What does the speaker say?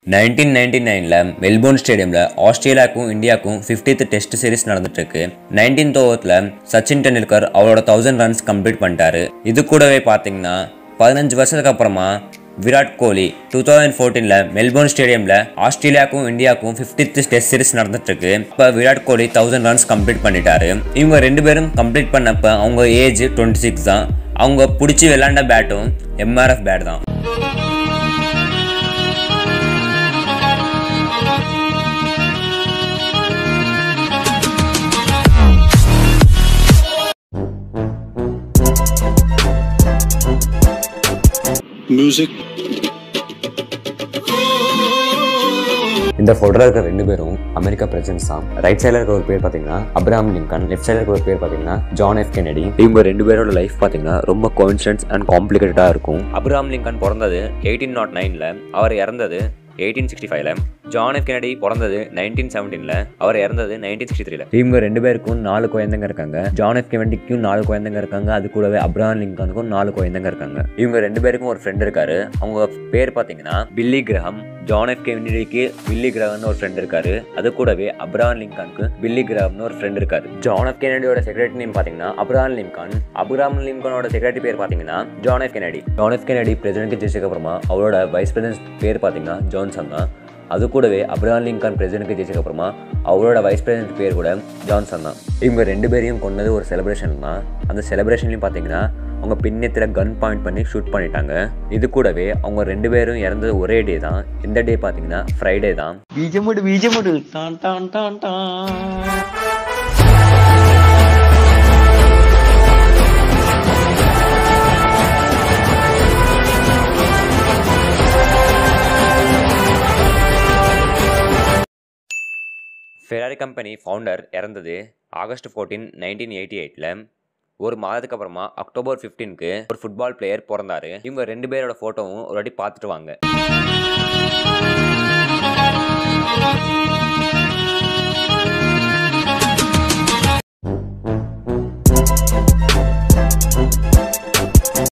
nineteen ninety நைனில் Melbourne ஸ்டேடியமில் ஆஸ்திரேலியாவுக்கும் இந்தியாவுக்கும் 50th டெஸ்ட் சீரிஸ் நடந்துட்டு இருக்கு நைன்டீன்த் ஓவத்தில் சச்சின் டெண்டுல்கர் அவரோட தௌசண்ட் ரன்ஸ் கம்ப்ளீட் பண்ணிட்டாரு இது கூடவே பார்த்தீங்கன்னா பதினஞ்சு வருஷத்துக்கு அப்புறமா விராட் கோலி டூ தௌசண்ட் ஃபோர்டீனில் மெல்போர்ன் ஸ்டேடியமில் ஆஸ்திரேலியாவுக்கும் இந்தியாவுக்கும் 50th டெஸ்ட் சீரிஸ் நடந்துட்டு இருக்கு இப்போ Virat Kohli thousand runs complete பண்ணிட்டாரு இவங்க ரெண்டு பேரும் கம்ப்ளீட் பண்ணப்ப அவங்க ஏஜ் டுவெண்ட்டி சிக்ஸ் தான் அவங்க பிடிச்சி விளாண்ட பேட்டும் எம்ஆர்எஃப் பேட் தான் music இந்த ஃபோட்டோவில் இருக்கிற ரெண்டு பேரும் அமெரிக்கா பிரசிடென்ட்ஸ் தான் ரைட் சைடில் இருக்கிற ஒரு பேர் பார்த்தீங்கன்னா அப்ராம் லிங்கன் லெஃப்ட் சைடில் இருக்கிற ஒரு பேர் பார்த்தீங்கன்னா ஜான் எஃப் கெனடி இவங்க ரெண்டு பேரோட லைஃப் பார்த்தீங்கன்னா ரொம்ப கோயின்சிடன்ஸ் அண்ட் காம்ப்ளிகேட்டடாக இருக்கும் அப்ராம் லிங்கன் பிறந்தது எயிட்டீன் நாட் நைனில் அவர் இறந்தது எயிட்டீன் சிக்ஸ்டி ஃபைவ்ல ஜான் எஃப் கெனடி பிறந்தது நைன்டீன் செவன்டீனில் அவர் இறந்தது நைன்டீன் சிக்ஸ்டி த்ரீல இவங்க ரெண்டு பேருக்கும் நாலு குழந்தைங்க இருக்காங்க ஜான் எஃப் கெனடிக்கும் நாலு குழந்தைங்க இருக்காங்க அது கூடவே அப்ராம் லிங்கனுக்கும் நாலு குழந்தைங்க இருக்காங்க இவங்க ரெண்டு பேருக்கும் ஒரு ஃப்ரெண்ட் இருக்காரு அவங்க பேர் பார்த்தீங்கன்னா பில்லி கிரஹம் ஜான் எஃப் கெனடிக்கு பில்லி கிரஹம்னு ஒரு ஃப்ரெண்ட் இருக்காரு அது கூடவே அப்ரான் லிங்கனுக்கு பில்லி கிரஹம்னு ஒரு ஃப்ரெண்ட் இருக்காரு ஜான் எஃப் கெனடியோட செக்ரட்டரி நேம் பார்த்தீங்கன்னா அப்ரான் லிங்கன் அப்ராம் லிங்கனோட செக்ரட்டரி பேர் பார்த்தீங்கன்னா John F Kennedy John F Kennedy president ஜெயிச்சதுக்கு அப்புறமா அவரோட வைஸ் பிரசிடென்ட் பேர் பார்த்தீங்கன்னா ஜான்சன் தான் அது கூடவே அப்ராம் லிங்கன் பிரசிடென்ட்க்கு ஜெயிச்சதுக்கு அப்புறமா அவரோட வைஸ் பிரசிடென்ட் பேர் கூட ஜான்சன் தான் இவங்க ரெண்டு பேரையும் கொண்டது ஒரு செலிப்ரேஷன் தான் அந்த செலிப்ரேஷன்லையும் பார்த்தீங்கன்னா அவங்க பின்னத்தில் கன் பாயிண்ட் பண்ணி ஷூட் பண்ணிட்டாங்க இது கூடவே அவங்க ரெண்டு பேரும் இறந்தது ஒரே டே தான் இந்த டே பார்த்தீங்கன்னா ஃப்ரைடே தான் ബീജമുട് ബീജമുട് ടാൻ ടാൻ ടാൻ ടാൻ ஃபெராரி கம்பெனி ஃபவுண்டர் இறந்தது ஆகஸ்ட் ஃபோர்டீன் நைன்டீன் எயிட்டி எயிட்டில் ஒரு மாதத்துக்கு அப்புறமா அக்டோபர் ஃபிஃப்டீனுக்கு ஒரு ஃபுட்பால் பிளேயர் பிறந்தாரு இவங்க ரெண்டு பேரோட ஃபோட்டோவும் ஒரு வாட்டி பார்த்துட்டு வாங்க